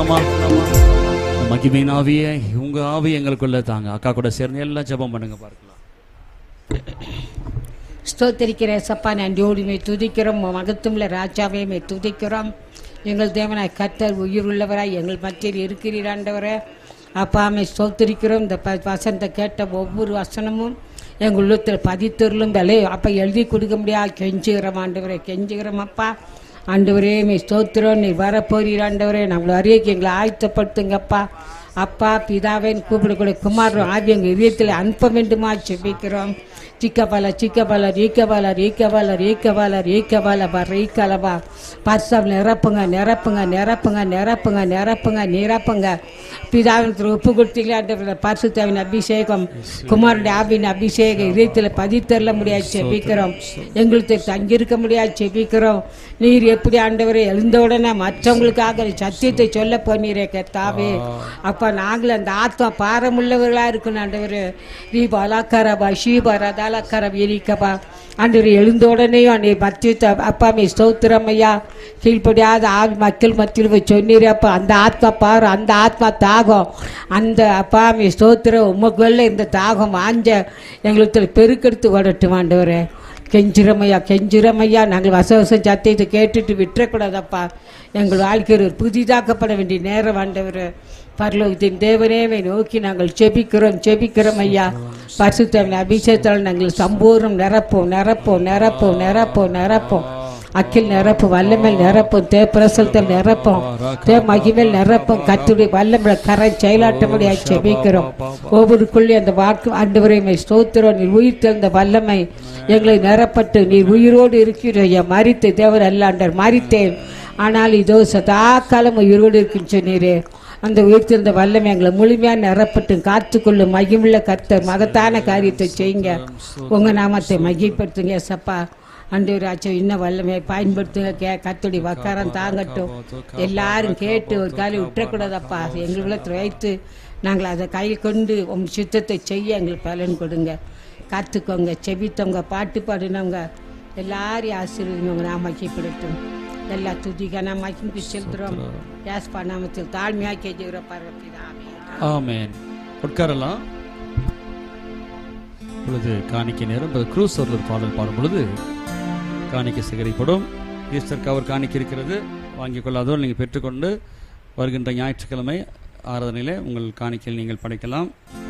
மகிமையின் ஆவியே உங்க ஆவி எங்களுக்குள்ள தாங்க அக்கா கூட சேர்ந்து எல்லாம் ஜெபம் பண்ணுங்க பார்க்கலாம் ஸ்தோத்திரிக்கிற சப்பா நன்றியோடு மே துதிக்கிறோம் மகத்துவமுள்ள ராஜாவே மே துதிக்கிறோம் எங்கள் தேவனாய் கர்த்தர் உயிர் உள்ளவராய் எங்கள் மத்தியில் இருக்கிறீர் ஆண்டவரே அப்பா மே ஸ்தோத்திரிக்கிறோம் இந்த ப வசனத்தை கேட்ட ஒவ்வொரு வசனமும் எங்கள் உள்ளத்தில் பதித்தொருளும் தலை அப்போ எழுதி கொடுக்க முடியாது கெஞ்சுகிறோம் ஆண்டவரே கெஞ்சுகிறோம் அப்பா ஆண்டவரே மே ஸ்தோத்திரம் நீ வரப்போறீர் ஆண்டவரே நம்மளை அறியக்கு எங்களை ஆயத்தப்படுத்துங்கப்பா அப்பா பிதாவேன் கூப்பிடக்கூடிய குமாரன் ஆவி எங்கள் இதயத்தில் அனுப்ப வேண்டுமா செபிக்கிறோம் சிக்கபால சிக்கபால ரீக்கபால ரீக்கபால ரீக்கபால ரீக்கபால பா ரீக்கலபா பர்சம் நிரப்புங்க நிரப்புங்க நிரப்புங்க நிரப்புங்க நிரப்புங்க நிரப்புங்க பிதாவின் ஒப்பு கொடுத்தீங்களா பரிசு தேவின் அபிஷேகம் குமாரனுடைய ஆவின் அபிஷேகம் இதயத்தில் பதித்தரல முடியாது செபிக்கிறோம் எங்களுக்கு தங்கியிருக்க முடியாது செபிக்கிறோம் நீர் எப்படி ஆண்டவரை எழுந்த உடனே மற்றவங்களுக்காக சத்தியத்தை சொல்ல போனீரே கத்தாவே அப்ப நாங்கள் அந்த ஆத்மா பாரமுள்ளவர்களா இருக்கணும் ஆண்டவர் ரீபா அலாக்காரபா ஷீபா ரதாலாக்கார வீரிக்கபா ஆண்டவர் எழுந்த உடனே அன்னை மத்திய அப்பா மீ ஸ்தோத்திரம் ஐயா கீழ்ப்படியாத ஆள் மக்கள் மத்தியில் போய் சொன்னீரே அப்பா அந்த ஆத்மா பாரு அந்த ஆத்மா தாகம் அந்த அப்பா மீ ஸ்தோத்திரம் உமக்குள்ள இந்த தாகம் வாஞ்ச எங்களுக்கு பெருக்கெடுத்து ஓடட்டும் ஆண்டவரே கெஞ்சிரமையா கெஞ்சிரமையா நாங்கள் வசவசம் சத்தியத்தை கேட்டுட்டு விட்டுறக்கூடாதப்பா எங்கள் வாழ்க்கையில் ஒரு புதிதாக்கப்பட வேண்டிய நேரம் ஆண்டவர் பரலோகத்தின் தேவனேவை நோக்கி நாங்கள் செபிக்கிறோம் செபிக்கிறோம் ஐயா பரிசுத்தவன் அபிஷேகத்தால் நாங்கள் சம்பூர்ணம் நிரப்போம் நிரப்போம் நிரப்போம் நிரப்போம் நிரப்போம் அக்கில் நிரப்பும் வல்லமேல் நிரப்பும் தே பிரசலத்தில் நிரப்பும் தே மகிமேல் நிரப்பும் கத்துடைய வல்லமேல கரை செயலாட்டபடியாக செபிக்கிறோம் ஒவ்வொருக்குள்ளே அந்த வாக்கு ஆண்டவரைமை ஸ்தோத்திரம் நீர் உயிர் தந்த வல்லமை எங்களை நிரப்பட்டு நீர் உயிரோடு இருக்கிற ஐயா மறித்து தேவர் அல்லாண்டர் மறித்தேன் ஆனால் இதோ சதா காலம் உயிரோடு இருக்குன்னு சொன்னீரே அந்த உயிர்த்திருந்த வல்லமை எங்களை முழுமையாக நிரப்பட்டு காத்துக்கொள்ளும் மகிமுள்ள கர்த்தர் மகத்தான காரியத்தை செய்யுங்க உங்க நாமத்தை மகிழ்படுத்துங்க சப்பா அண்டவர் ஆச்சோ இன்னும் வல்லமையை பயன்படுத்துங்க கே கத்துடி வக்காரம் தாங்கட்டும் எல்லாரும் கேட்டு ஒரு காலி விட்டுறக்கூடாதப்பா எங்கள் உள்ளத்தில் வைத்து நாங்கள் அதை கையில் கொண்டு உங்க சுத்தத்தை செய்ய எங்களுக்கு பலன் கொடுங்க காத்துக்கோங்க செபித்தவங்க பாட்டு பாடினவங்க எல்லாரையும் ஆசீர்வதிங்க நாம் மகிழ்படுத்தும் எல்லா துதிக நாம் மகிழ்ந்து செலுத்துகிறோம் யாஸ் பண்ணாமத்தில் தாழ்மையாக கேட்கிற பரவப்பிதாவே ஆமென் உட்காரலாம் பொழுது காணிக்கை நேரம் க்ரூஸ் ஒரு பாடல் பாடும் பொழுது காணிக்கை சேகரிப்படும் ஈஸ்டர் கவர் காணிக்கை இருக்கிறது வாங்கிக் கொள்ளாதோர் நீங்கள் பெற்றுக்கொண்டு வருகின்ற ஞாயிற்றுக்கிழமை ஆராதனையிலே உங்கள் காணிக்கையில் நீங்கள் படைக்கலாம்